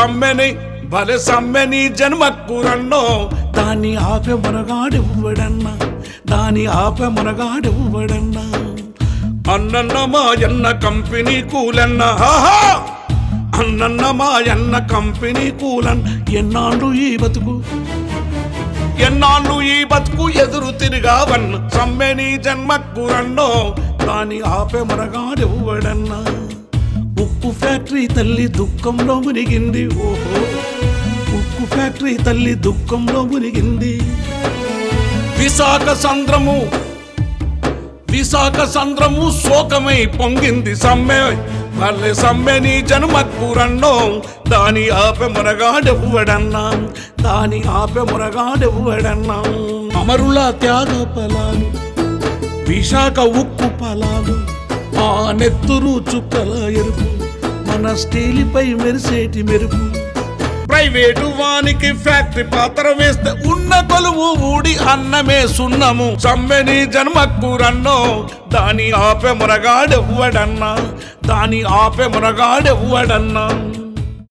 సమ్మెని భలే సమ్మెని జన్మకు రన్నో దాన్ని ఆపే మనగాడెవ్వడన్నా దాని ఆపే మనగాడెవ్వడన్నా అన్నన్న మాయన్న కంపెనీ కూలన్న హాహా అన్నన్న మాయన్న కంపెనీ కూలన్ ఎన్నాళ్ళు ఈ బతుకు ఎన్నాళ్ళు ఈ బతుకు ఎదురు తిరిగావన్న సమ్మెని జన్మకు రన్నో దాని ఆపే మనగాడెవ్వడన్నా ఉక్కు ఫ్యాక్టరీ తల్లి దుఃఖంలో మునిగింది ఓహో ఉక్కు ఫ్యాక్టరీ తల్లి దుఃఖంలో మునిగింది విశాఖ సంద్రము విశాఖ సంద్రము శోకమై పొంగింది సమ్మె పల్లె సమ్మెని జన్మకు రన్నో దాని ఆపె మునగాడెవ్వడన్నా దాని ఆపె మునగాడెవ్వడన్నా అమరుల త్యాగ ఫలాలు విశాఖ ఉక్కు ఫలాలు ఆ నెత్తురు చుక్కల ఎరుపు మన స్టీలిపై మెరిసేటి మెరుపు ప్రైవేటు వానికి ఫ్యాక్టరీ పాత్ర వేస్తే ఉన్న కొలువు ఊడి అన్నమే సున్నము సమ్మెని జన్మకు రన్నో దాని ఆపె మునగాడెవ్వడన్నా దాని ఆపె మునగాడెవ్వడన్నా